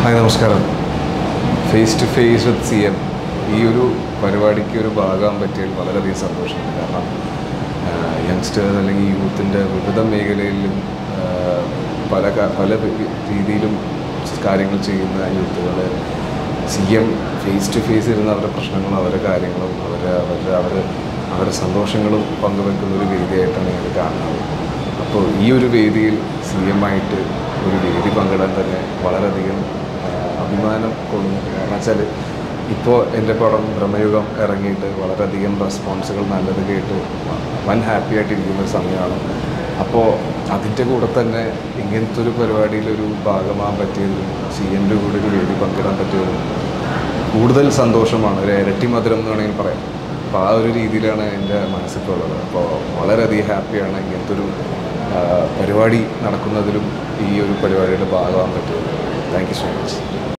hi നമസ്കാരം face to face with C M ഈ ഒരു പരിപാടിക്ക് ഒരു ഭാഗമാകാൻ പറ്റിയതിൽ വളരെയധികം സന്തോഷമുണ്ട് കാരണം യങ്സ്റ്റേഴ്സ് അല്ലെങ്കിൽ യൂത്തിൻ്റെ വിവിധ മേഖലയിലും ആ, പല ക- പല രീതിയിലും കാര്യങ്ങൾ ചെയ്യുന്ന യൂത്തുകൾ C M face to face ഇരുന്ന് അവരുടെ പ്രശ്നങ്ങളും അവരുടെ കാര്യങ്ങളും അവരെ അവരുടെ അവർ അവരുടെ സന്തോഷങ്ങളും പങ്കുവെക്കുന്ന ഒരു വേദിയായിട്ടാണ് ഞാൻ കാണുന്നത് അപ്പോൾ ഈ ഒരു വേദിയിൽ സി എം ആയിട്ട് ഒരു വേദി പങ്കിടാൻ തന്നെ വളരെയധികം ആ, അഭിമാനം കൊള്ളുന്നു കാരണം വെച്ചാൽ ഇപ്പോൾ എൻ്റെ പടം ബ്രഹ്മയുഗം ഇറങ്ങിയിട്ട് വളരെയധികം റെസ്പോൺസുകൾ നല്ലത് കേട്ട് വൻ ഹാപ്പി ആയിട്ടിരിക്കുന്ന ഒരു സമയമാണ് അപ്പോൾ അതിൻ്റെ കൂടെ തന്നെ ഇങ്ങനത്തെ ഒരു പരിപാടിയിലൊരു ഭാഗമാകാൻ പറ്റിയതിലും സി എമ്മിൻ്റെ കൂടെ ഒരു വേദി പങ്കിടാൻ പറ്റിയതിലും കൂടുതൽ സന്തോഷമാണ് ഒരു ഇരട്ടി മധുരം എന്ന് വേണമെങ്കിൽ പറയാം അപ്പോൾ ആ ഒരു രീതിയിലാണ് എൻ്റെ മനസ്സിപ്പോൾ ഉള്ളത് അപ്പോൾ വളരെയധികം ഹാപ്പിയാണ് ഇങ്ങനത്തെ ഒരു ആ, പരിപാടി നടക്കുന്നതിലും ഈ ഒരു പരിപാടിയുടെ ഭാഗമാകാൻ പറ്റിയത് താങ്ക് യു സോ മച്ച്